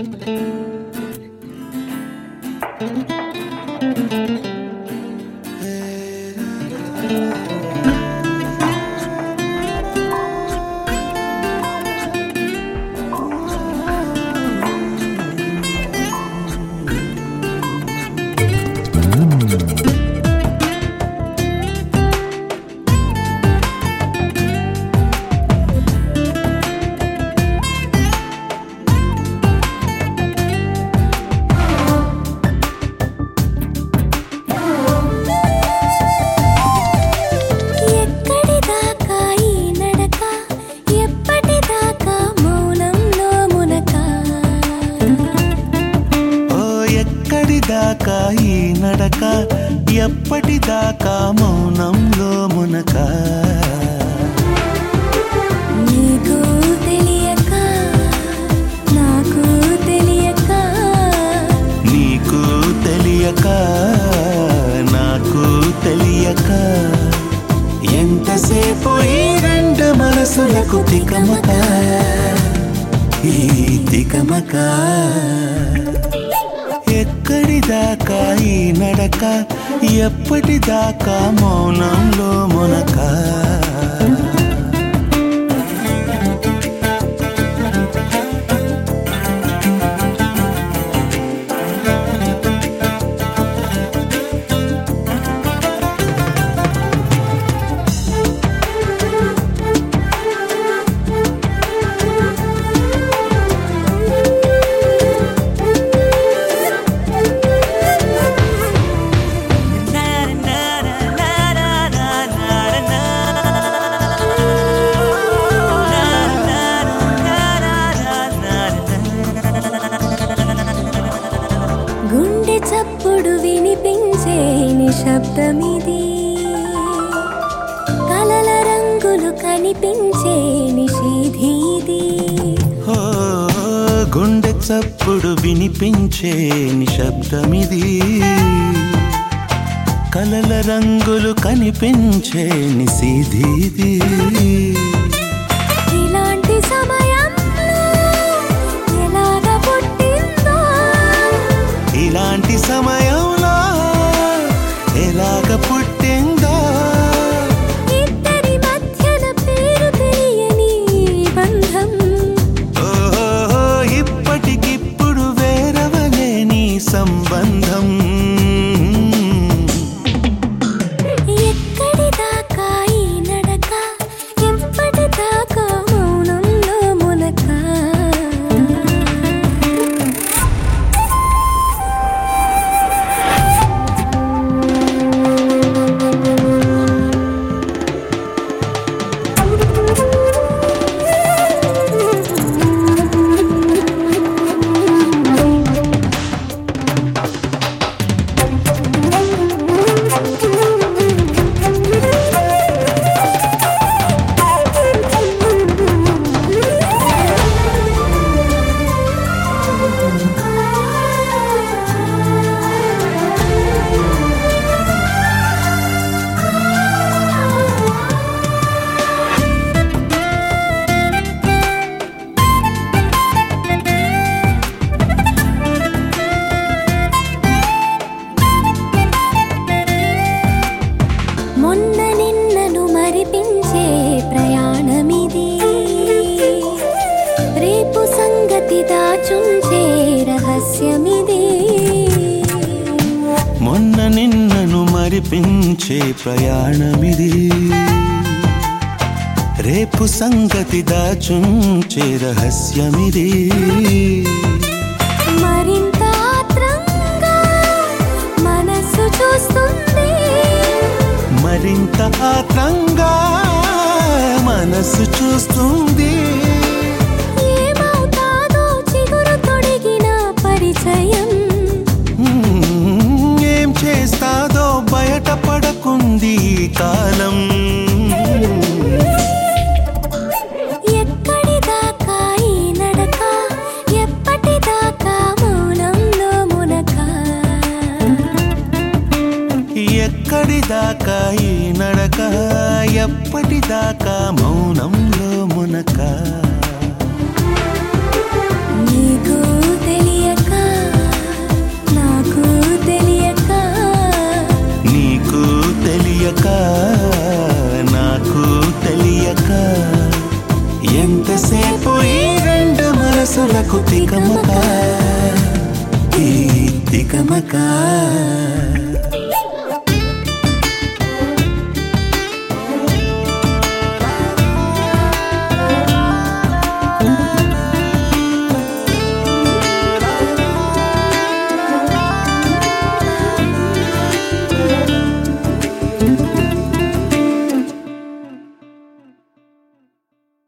ఎక్కడి దాకా ఈ నడక ఎప్పటిదాకా మౌనంలో మునక ఓ ఎక్కడి దాకా ఈ నడక ఎప్పటిదాకా మౌనంలో మునక నీకు తెలియక నాకు తెలియక నీకు తెలియక నాకు తెలియక ఎంతసేపు ఈ రెండు మనసులకు తికమక ఈ తికమక ఎక్కడి దాకా ఈ నడక ఎప్పటిదాకా మౌనంలో మునక గుండె చప్పుడు వినిపించే నిశ్శబ్దమిది కలల రంగులు కనిపించే నిషేధీది ఓ గుండె చప్పుడు వినిపించే నిశ్శబ్దమిది కలల రంగులు కనిపించే నిశీధీది ఇలాంటి సమయంలో ఎలాగ పుట్టిందో ఇలాంటి సమయంలో ఎలాగ పుట్టిందో ఇద్దరి మధ్యన పేరు తెలియని బంధం ఓ ఇప్పటికిప్పుడు వేరవలేని సంబంధం ఎక్కడి దాకా ఈ నడక ఎప్పటి దాకా మౌనంలో మునక మొన్న నిన్నను మరిపించే ప్రయాణమిది రేపు సంగతి దాచుంచే రహస్యమిది మొన్న నిన్నను మరిపించే ప్రయాణమిది రేపు సంగతి దాచుంచే రహస్యమిది మరింత ఆత్రంగా మనస్సు చూస్తుంది మరింత ఆత్రంగా మనసు చూస్తుంది ఏమవుతాదో చిగురు తొడిగిన పరిచయం మ్మ్, ఏం చేస్తాదో బయటపడకుంది ఈ కాలం ఎక్కడి దాకా ఈ నడక ఎప్పటి దాకా మౌనంలో మునక ఎక్కడిదాకా ఈ నడక ఎప్పటిదాకా మౌనంలో మునక నీకు తెలియక తెలియక నాకు తెలియక ఎంతసేపు ఈ రెండు మనసులకు తికమక ఈ తికమక